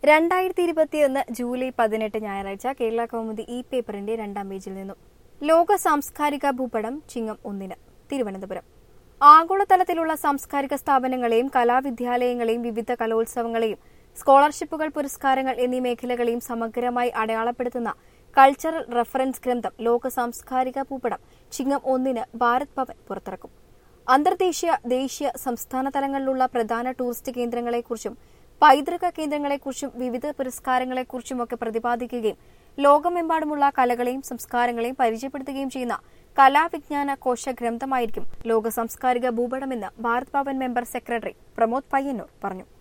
രണ്ടായിരത്തി ഇരുപത്തിയൊന്ന് ജൂലൈ പതിനെട്ട് ഞായറാഴ്ച കേരള കൗമുദി ഇ പേപ്പറിന്റെ രണ്ടാം പേജിൽ നിന്നും ലോക സാംസ്കാരിക ഭൂപടം ചിങ്ങം ഒന്നിന് തിരുവനന്തപുരം ആഗോളതലത്തിലുള്ള സാംസ്കാരിക സ്ഥാപനങ്ങളെയും കലാവിദ്യാലയങ്ങളെയും വിവിധ കലോത്സവങ്ങളെയും സ്കോളർഷിപ്പുകൾ പുരസ്കാരങ്ങൾ എന്നീ മേഖലകളെയും സമഗ്രമായി അടയാളപ്പെടുത്തുന്ന കൾച്ചറൽ റഫറൻസ് ഗ്രന്ഥം ലോക സാംസ്കാരിക ഭൂപടം ചിങ്ങം ഒന്നിന് ഭാരത് ഭവൻ പുറത്തിറക്കും അന്തർദേശീയ ദേശീയ സംസ്ഥാന തലങ്ങളിലുള്ള പ്രധാന ടൂറിസ്റ്റ് കേന്ദ്രങ്ങളെക്കുറിച്ചും പൈതൃക കേന്ദ്രങ്ങളെക്കുറിച്ചും വിവിധ പുരസ്കാരങ്ങളെക്കുറിച്ചുമൊക്കെ പ്രതിപാദിക്കുകയും ലോകമെമ്പാടുമുള്ള കലകളെയും സംസ്കാരങ്ങളെയും പരിചയപ്പെടുത്തുകയും ചെയ്യുന്ന കലാവിജ്ഞാന കോശ ഗ്രന്ഥമായിരിക്കും ലോക സാംസ്കാരിക ഭൂപടമെന്ന് ഭാരത് ഭവൻ മെമ്പർ സെക്രട്ടറി പ്രമോദ് പയ്യന്നൂർ പറഞ്ഞു